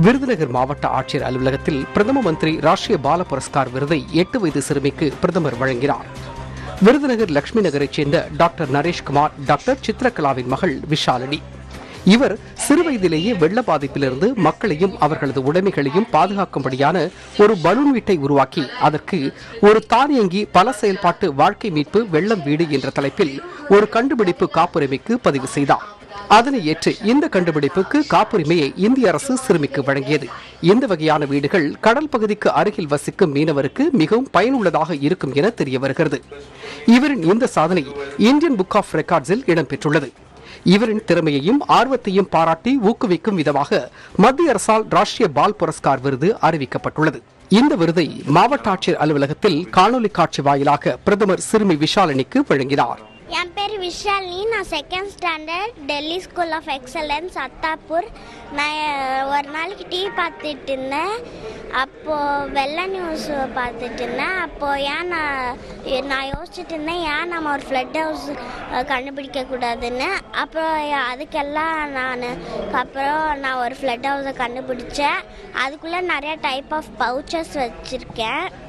விருதுநகர் மாவட்ட ஆட்சியர் அலுவலகத்தில் பிரதம மந்திரி ராஷ்டிரிய பால புரஸ்கார் விருதை எட்டு வயது சிறுமிக்கு பிரதமர் வழங்கினார் விருதுநகர் லட்சுமி நகரைச் சேர்ந்த டாக்டர் நரேஷ்குமார் டாக்டர் சித்ரகலாவின் மகள் விஷாலினி இவர் சிறுவயதிலேயே வெள்ள பாதிப்பிலிருந்து மக்களையும் அவர்களது உடைமைகளையும் பாதுகாக்கும்படியான ஒரு பலூன் வீட்டை உருவாக்கி அதற்கு ஒரு தானியங்கி பல செயல்பாட்டு வாழ்க்கை மீட்பு வெள்ளம் வீடு என்ற தலைப்பில் ஒரு கண்டுபிடிப்பு காப்புரிமைக்கு பதிவு செய்தார் அதனை ஏற்று இந்த கண்டுபிடிப்புக்கு காப்புரிமையை இந்திய அரசு சிறுமிக்கு வழங்கியது இந்த வகையான வீடுகள் கடல் பகுதிக்கு அருகில் வசிக்கும் மீனவருக்கு மிகவும் பயனுள்ளதாக இருக்கும் என தெரிய வருகிறது இவரின் இந்த சாதனை இந்தியன் புக் ஆஃப் ரெக்கார்ட்ஸில் இடம்பெற்றுள்ளது இவரின் திறமையையும் ஆர்வத்தையும் பாராட்டி ஊக்குவிக்கும் விதமாக மத்திய அரசால் ராஷ்டிரிய பால் புரஸ்கார் விருது அறிவிக்கப்பட்டுள்ளது இந்த விருதை மாவட்ட ஆட்சியர் அலுவலகத்தில் காணொலி காட்சி வாயிலாக பிரதமர் சிறுமி விஷாலினிக்கு வழங்கினார் என் பேர் விஷாலினி நான் second standard Delhi school of excellence Attapur நான் ஒரு நாளைக்கு டிவி பார்த்துட்டு இருந்தேன் அப்போது வெள்ள நியூஸ் பார்த்துட்டு இருந்தேன் அப்போது ஏன் நான் நான் யோசிச்சுட்டு இருந்தேன் ஏன் நம்ம ஒரு ஃப்ளட் ஹவுஸ் கண்டுபிடிக்க கூடாதுன்னு அப்புறம் அதுக்கெல்லாம் நான் அப்புறம் நான் ஒரு ஃப்ளட் ஹவுஸை கண்டுபிடிச்சேன் அதுக்குள்ளே நிறைய டைப் ஆஃப் பவுச்சஸ் வச்சுருக்கேன்